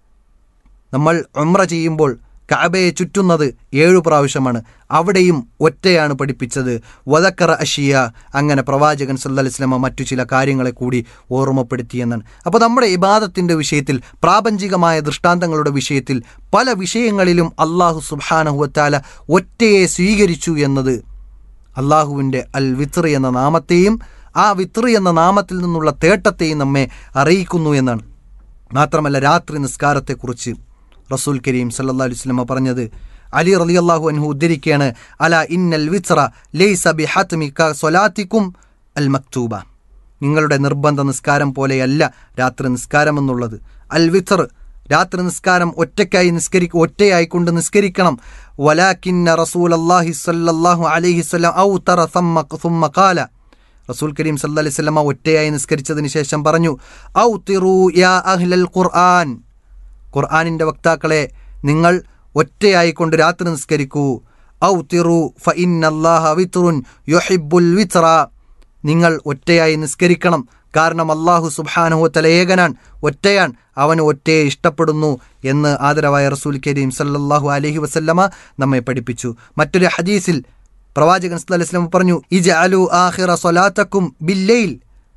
[SPEAKER 6] നമ്മൾ ഉംറ ചെയ്യുമ്പോൾ കഅബയെ ചുറ്റുന്നത് ഏഴു പ്രാവശ്യമാണ് അവിടെയും ഒറ്റയാണ് പഠിപ്പിച്ചത് വദക്കറ അഷിയ അങ്ങനെ പ്രവാചകൻ സല്ലല്ലാഹു അലൈഹി വസല്ലമ മറ്റു ചില കാര്യങ്ങളെ കൂടി ഓർമ്മപ്പെടുത്തിയെന്നാണ് അപ്പോൾ നമ്മുടെ ഇബാദത്തിൻ്റെ വിഷയത്തിൽ പ്രാപഞ്ചികമായ ദൃഷ്ടാന്തങ്ങളുടെ വിഷയത്തിൽ പല വിഷയങ്ങളിലും അള്ളാഹു സുബ്ഹാനഹുവത്താല ഒറ്റയെ സ്വീകരിച്ചു എന്നത് അള്ളാഹുവിൻ്റെ അൽ വിത്ർ എന്ന നാമത്തെയും ആ വിത്ർ എന്ന നാമത്തിൽ നിന്നുള്ള തേട്ടത്തെയും നമ്മെ അറിയിക്കുന്നു എന്നാണ് മാത്രമല്ല രാത്രി നിസ്കാരത്തെക്കുറിച്ച് റസൂൽ കരീം സല്ലല്ലാഹു അലൈഹി വസല്ലമ പറഞ്ഞത് അലി റളിയല്ലാഹു അൻഹു ഉദ്ധരിക്കുകയാണ് അല ഇന്നൽ വിത്ര ലൈസ ബിഹത്മി ക സ്വലാത്തിക്കും അൽ മക്തൂബ നിങ്ങളുടെ നിർബന്ധ നിസ്കാരം പോലെയല്ല രാത്രി നിസ്കാരം എന്നുള്ളത് അൽ വിത്തർ രാത്രി നിസ്കാരം ഒറ്റയ്ക്കായി നിസ്കരി ഒറ്റയായിക്കൊണ്ട് നിസ്കരിക്കണം വലാക്കിന്ന റസൂൽ അള്ളാഹി സല്ലല്ലാഹു അലൈഹി സ്വലം ഔ തറ സമ്മ സുമ്മ കാല റസൂൽ കരീം സല്ലല്ലാഹു അലൈഹി വസല്ലമ ഒറ്റയായി നിസ്കരിച്ചതിന് ശേഷം പറഞ്ഞു ഔ തിറു യാ അഹ്ലൽ ഖുർആൻ ഖുർആനിൻ്റെ വക്താക്കളെ നിങ്ങൾ ഒറ്റയായിക്കൊണ്ട് രാത്രി നിസ്കരിക്കൂ ഔ തിറു ഫ ഇന്നല്ലാഹ വിത്റുൻ യുഹിബ്ബുൽ വിത്ര നിങ്ങൾ ഒറ്റയായി നിസ്കരിക്കണം കാരണം അള്ളാഹു സുബ്ഹാനഹുവത്തല ഏകനാൻ ഒറ്റയാൻ അവൻ ഒറ്റയെ ഇഷ്ടപ്പെടുന്നു എന്ന് ആദരവായ റസൂൽ കരീം സല്ലല്ലാഹു അലൈഹി വസല്ലമ നമ്മെ പഠിപ്പിച്ചു മറ്റൊരു ഹദീസിൽ പ്രവാചകൻ സല്ലല്ലാഹു അലൈഹി വസല്ലം പറഞ്ഞു ഇജഅലു ആഖിറ സ്വലാത്തക്കും ബില്ലൈൽ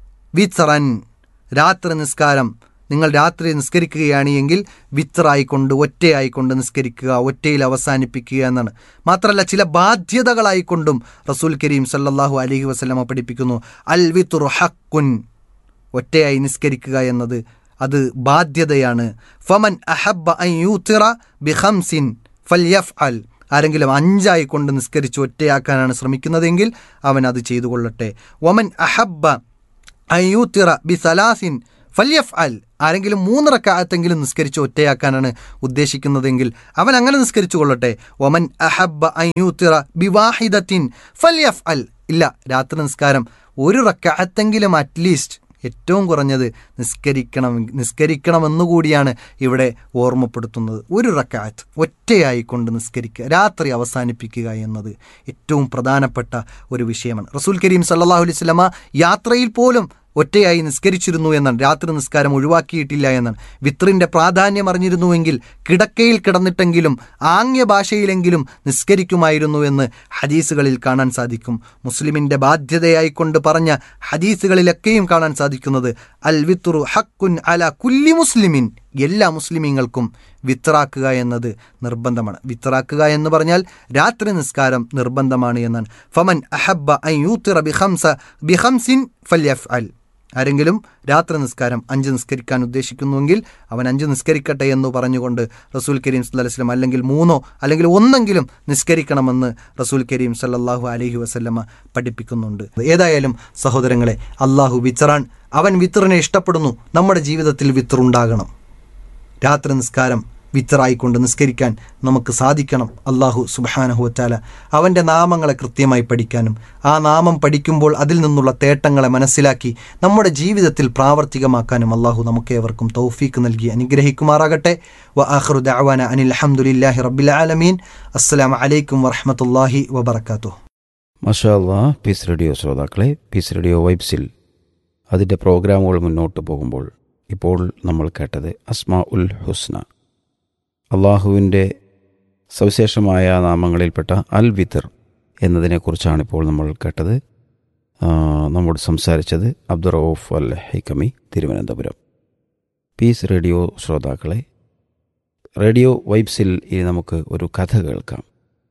[SPEAKER 6] വിത്രൻ രാത്രി നിസ്കാരം നിങ്ങൾ രാത്രി നിസ്കരിക്കുകയാണ് എങ്കിൽ വിത്രായിക്കൊണ്ട് ഒറ്റയായിക്കൊണ്ട് നിസ്കരിക്കുക ഒറ്റയിൽ അവസാനിപ്പിക്കുക എന്നാണ് മാത്രമല്ല ചില ബാധ്യതകളായിക്കൊണ്ടും റസൂൽ കരീം സല്ലല്ലാഹു അലൈഹി വസല്ലമ പഠിപ്പിക്കുന്നു അൽ വിത്തുർ ഹക്കുൻ ഒറ്റയായി നിസ്കരിക്കുക എന്നത് അത് ബാധ്യതയാണ് ഫമൻ അഹബ്ബ അൻ യൂത്തിറ ബിഹംസിൻ ഫൽയഫ് അൽ ആരെങ്കിലും അഞ്ചായി കൊണ്ട് നിസ്കരിച്ച് ഒറ്റയാക്കാനാണ് ശ്രമിക്കുന്നതെങ്കിൽ അവൻ അത് ചെയ്തു കൊള്ളട്ടെ വമൻ അഹബ്ബ അയ്യൂത്തിറ ബി സലാസിൻ ഫല്യഫ് അൽ ആരെങ്കിലും മൂന്ന് റക്കായത്തെങ്കിലും നിസ്കരിച്ച് ഒറ്റയാക്കാനാണ് ഉദ്ദേശിക്കുന്നതെങ്കിൽ അവൻ അങ്ങനെ നിസ്കരിച്ചു കൊള്ളട്ടെ ഒമൻ അഹബ്ബ അയ്യൂത്തിറ ബി വാഹിദത്തിൻ ഫല്യഫ് അൽ ഇല്ല രാത്രി നിസ്കാരം ഒരു റക്കായത്തെങ്കിലും അറ്റ്ലീസ്റ്റ് ഏറ്റവും കുറഞ്ഞത് നിസ്കരിക്കണം നിസ്കരിക്കണമെന്നുകൂടിയാണ് ഇവിടെ ഓർമ്മപ്പെടുത്തുന്നത് ഒരു റക്കായത്ത് ഒറ്റയായി കൊണ്ട് നിസ്കരിക്കുക രാത്രി അവസാനിപ്പിക്കുക എന്നത് ഏറ്റവും പ്രധാനപ്പെട്ട ഒരു വിഷയമാണ് റസൂൽ കരീം സല്ലല്ലാഹു അലൈഹി വസല്ലമ യാത്രയിൽ പോലും ഒറ്റയായി നിസ്കരിച്ചിരുന്നു എന്നാണ് രാത്രി നിസ്കാരം ഒഴിവാക്കിയിട്ടില്ല എന്നാണ് വിത്രിൻ്റെ പ്രാധാന്യം അറിഞ്ഞിരുന്നുവെങ്കിൽ കിടക്കയിൽ കിടന്നിട്ടെങ്കിലും ആംഗ്യ ഭാഷയിലെങ്കിലും നിസ്കരിക്കുമായിരുന്നു എന്ന് ഹദീസുകളിൽ കാണാൻ സാധിക്കും മുസ്ലിമിൻ്റെ ബാധ്യതയായിക്കൊണ്ട് പറഞ്ഞ ഹദീസുകളിലൊക്കെയും കാണാൻ സാധിക്കുന്നത് അൽ വിത്തുറു ഹക്കുൻ അല കുല്ലി മുസ്ലിമിൻ എല്ലാ മുസ്ലിമീങ്ങൾക്കും വിത്രാക്കുക എന്നത് നിർബന്ധമാണ് വിത്രാക്കുക എന്ന് പറഞ്ഞാൽ രാത്രി നിസ്കാരം നിർബന്ധമാണ് എന്നാണ് ഫമൻ അഹബ്ബ അൻ യൂത്തിറ ബിഹംസ ബിഹംസിൻ ഫല്യഫ് അൽ ആരെങ്കിലും രാത്രി നിസ്കാരം അഞ്ച് നിസ്കരിക്കാൻ ഉദ്ദേശിക്കുന്നുവെങ്കിൽ അവൻ അഞ്ച് നിസ്കരിക്കട്ടെ എന്ന് പറഞ്ഞുകൊണ്ട് റസൂൽ കരീം സല്ലല്ലാഹു അലൈഹി വസല്ലം അല്ലെങ്കിൽ മൂന്നോ അല്ലെങ്കിൽ ഒന്നെങ്കിലും നിസ്കരിക്കണമെന്ന് റസൂൽ കരീം സല്ലല്ലാഹു അലൈഹി വസല്ലമ പഠിപ്പിക്കുന്നുണ്ട് ഏതായാലും സഹോദരങ്ങളെ അള്ളാഹു വിത്തറാൻ അവൻ വിത്തറിനെ ഇഷ്ടപ്പെടുന്നു നമ്മുടെ ജീവിതത്തിൽ വിത്തറുണ്ടാകണം രാത്രി നിസ്കാരം വിത്തറായിക്കൊണ്ട് നിസ്കരിക്കാൻ നമുക്ക് സാധിക്കണം അള്ളാഹു സുബാനഹുവറ്റാല അവൻ്റെ നാമങ്ങളെ കൃത്യമായി പഠിക്കാനും ആ നാമം പഠിക്കുമ്പോൾ അതിൽ നിന്നുള്ള തേട്ടങ്ങളെ മനസ്സിലാക്കി നമ്മുടെ ജീവിതത്തിൽ പ്രാവർത്തികമാക്കാനും അള്ളാഹു നമുക്കേവർക്കും തൗഫീക്ക് നൽകി അനുഗ്രഹിക്കുമാറാകട്ടെ വ ആഖിറു ദഅവാന അനിൽ അഹമ്മദില്ലാഹി റബ്ബിൽ ആലമീൻ അസ്സലാമു അലൈക്കും വറഹ്മത്തുള്ളാഹി വബറകാതുഹു
[SPEAKER 2] മഷാ അല്ലാ പീസ് റേഡിയോ ശ്രോതാക്കളെ പീസ് റേഡിയോ വൈബ്സിൽ അതിൻ്റെ പ്രോഗ്രാമുകൾ മുന്നോട്ട് പോകുമ്പോൾ ഇപ്പോൾ നമ്മൾ കേട്ടത് അസ്മാ ഉൽ ഹുസ്ന അള്ളാഹുവിൻ്റെ സവിശേഷമായ നാമങ്ങളിൽപ്പെട്ട അൽ വിത്തർ എന്നതിനെക്കുറിച്ചാണ് ഇപ്പോൾ നമ്മൾ കേട്ടത് ആ, നമ്മോട് സംസാരിച്ചത് അബ്ദുറൌഫ് അൽ ഹൈക്കമി തിരുവനന്തപുരം പീസ് റേഡിയോ ശ്രോതാക്കളെ റേഡിയോ വൈബ്സിൽ ഇനി നമുക്ക് ഒരു കഥ കേൾക്കാം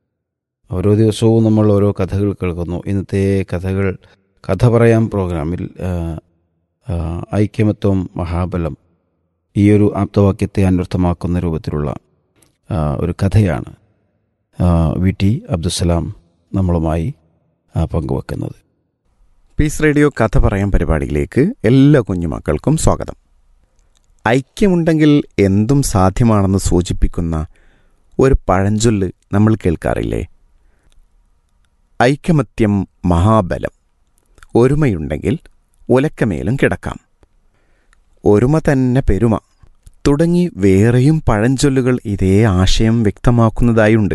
[SPEAKER 2] ഓരോ ദിവസവും നമ്മൾ ഓരോ കഥകൾ കേൾക്കുന്നു ഇന്നത്തെ കഥകൾ കഥ പറയാം പ്രോഗ്രാമിൽ ആ, ആ, ഐക്യമത്വം മഹാബലം ഈ ഒരു ആപ്തവാക്യത്തെ അന്വർത്ഥമാക്കുന്ന രൂപത്തിലുള്ള ആ, ഒരു കഥയാണ് ആ, വി ടി അബ്ദുസലാം നമ്മളുമായി ആ, പങ്കുവെക്കുന്നത്
[SPEAKER 7] പീസ് റേഡിയോ കഥ പറയാൻ പരിപാടിയിലേക്ക് എല്ലാ കുഞ്ഞുമക്കൾക്കും സ്വാഗതം ഐക്യമുണ്ടെങ്കിൽ എന്തും സാധ്യമാണെന്ന് സൂചിപ്പിക്കുന്ന ഒരു പഴഞ്ചൊല്ല് നമ്മൾ കേൾക്കാറില്ലേ ഐക്കമത്യം മഹാബലം ഒരുമയുണ്ടെങ്കിൽ ഉലക്കമേലും കിടക്കാം ഒരുമ തന്നെ പെരുമ തുടങ്ങി വേറെയും പഴഞ്ചൊല്ലുകൾ ഇതേ ആശയം വ്യക്തമാക്കുന്നതായുണ്ട്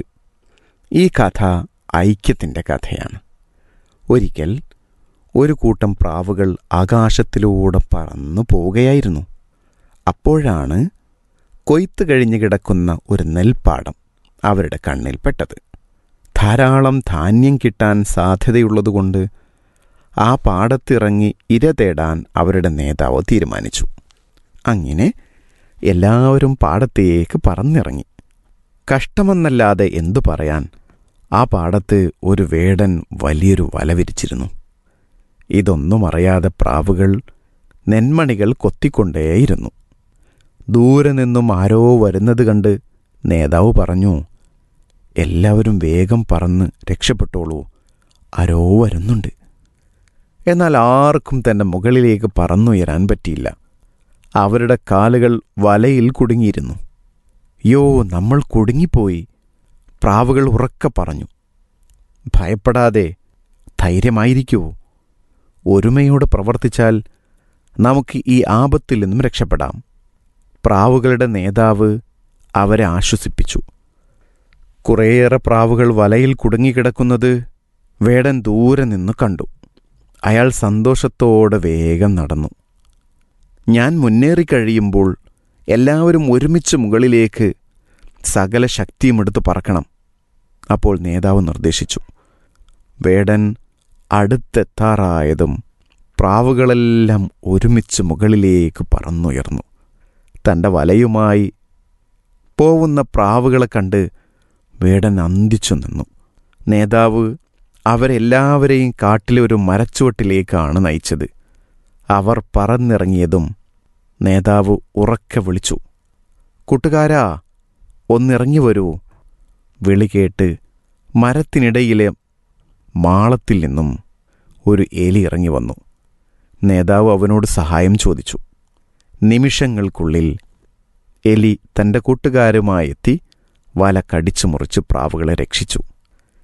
[SPEAKER 7] ഈ കഥ ഐക്യത്തിൻ്റെ കഥയാണ് ഒരിക്കൽ ഒരു കൂട്ടം പ്രാവുകൾ ആകാശത്തിലൂടെ പറന്നു പോവുകയായിരുന്നു അപ്പോഴാണ് കൊയ്ത്ത് കഴിഞ്ഞ് കിടക്കുന്ന ഒരു നെൽപ്പാടം അവരുടെ കണ്ണിൽപ്പെട്ടത് ധാരാളം ധാന്യം കിട്ടാൻ സാധ്യതയുള്ളതുകൊണ്ട് ആ പാടത്തിറങ്ങി ഇര തേടാൻ അവരുടെ നേതാവ് തീരുമാനിച്ചു അങ്ങനെ എല്ലാവരും പാടത്തേക്ക് പറന്നിറങ്ങി കഷ്ടമെന്നല്ലാതെ എന്തു പറയാൻ ആ പാടത്ത് ഒരു വേടൻ വലിയൊരു വല വിരിച്ചിരുന്നു ഇതൊന്നും അറിയാതെ പ്രാവുകൾ നെന്മണികൾ കൊത്തിക്കൊണ്ടേയിരുന്നു ദൂരെ നിന്നും ആരോ വരുന്നത് കണ്ട് നേതാവ് പറഞ്ഞു എല്ലാവരും വേഗം പറന്ന് രക്ഷപ്പെട്ടോളൂ ആരോ വരുന്നുണ്ട് എന്നാൽ ആർക്കും തന്റെ മുകളിലേക്ക് പറന്നുയരാൻ പറ്റിയില്ല അവരുടെ കാലുകൾ വലയിൽ കുടുങ്ങിയിരുന്നു യോ നമ്മൾ കുടുങ്ങിപ്പോയി പ്രാവുകൾ ഉറക്കെ പറഞ്ഞു ഭയപ്പെടാതെ ധൈര്യമായിരിക്കൂ ഒരുമയോടെ പ്രവർത്തിച്ചാൽ നമുക്ക് ഈ ആപത്തിൽ നിന്നും രക്ഷപ്പെടാം പ്രാവുകളുടെ നേതാവ് അവരെ ആശ്വസിപ്പിച്ചു കുറേയേറെ പ്രാവുകൾ വലയിൽ കുടുങ്ങിക്കിടക്കുന്നത് വേടൻ ദൂരെ നിന്ന് കണ്ടു അയാൾ സന്തോഷത്തോടെ വേഗം നടന്നു ഞാൻ മുന്നേറിക്കഴിയുമ്പോൾ എല്ലാവരും ഒരുമിച്ച് മുകളിലേക്ക് സകല ശക്തിയും എടുത്ത് പറക്കണം അപ്പോൾ നേതാവ് നിർദ്ദേശിച്ചു വേടൻ അടുത്തെത്താറായതും പ്രാവുകളെല്ലാം ഒരുമിച്ച് മുകളിലേക്ക് പറന്നുയർന്നു തൻ്റെ വലയുമായി പോവുന്ന പ്രാവുകളെ കണ്ട് വേടൻ അന്തിച്ചു നിന്നു നേതാവ് അവരെല്ലാവരെയും കാട്ടിലെ ഒരു മരച്ചുവട്ടിലേക്കാണ് നയിച്ചത് അവർ പറന്നിറങ്ങിയതും നേതാവ് ഉറക്കെ വിളിച്ചു കൂട്ടുകാരാ ഒന്നിറങ്ങി വരൂ വിളി കേട്ട് മരത്തിനിടയിലെ മാളത്തിൽ നിന്നും ഒരു എലി ഇറങ്ങി വന്നു നേതാവ് അവനോട് സഹായം ചോദിച്ചു നിമിഷങ്ങൾക്കുള്ളിൽ എലി തൻ്റെ കൂട്ടുകാരുമായി എത്തി വല കടിച്ചു മുറിച്ച് പ്രാവുകളെ രക്ഷിച്ചു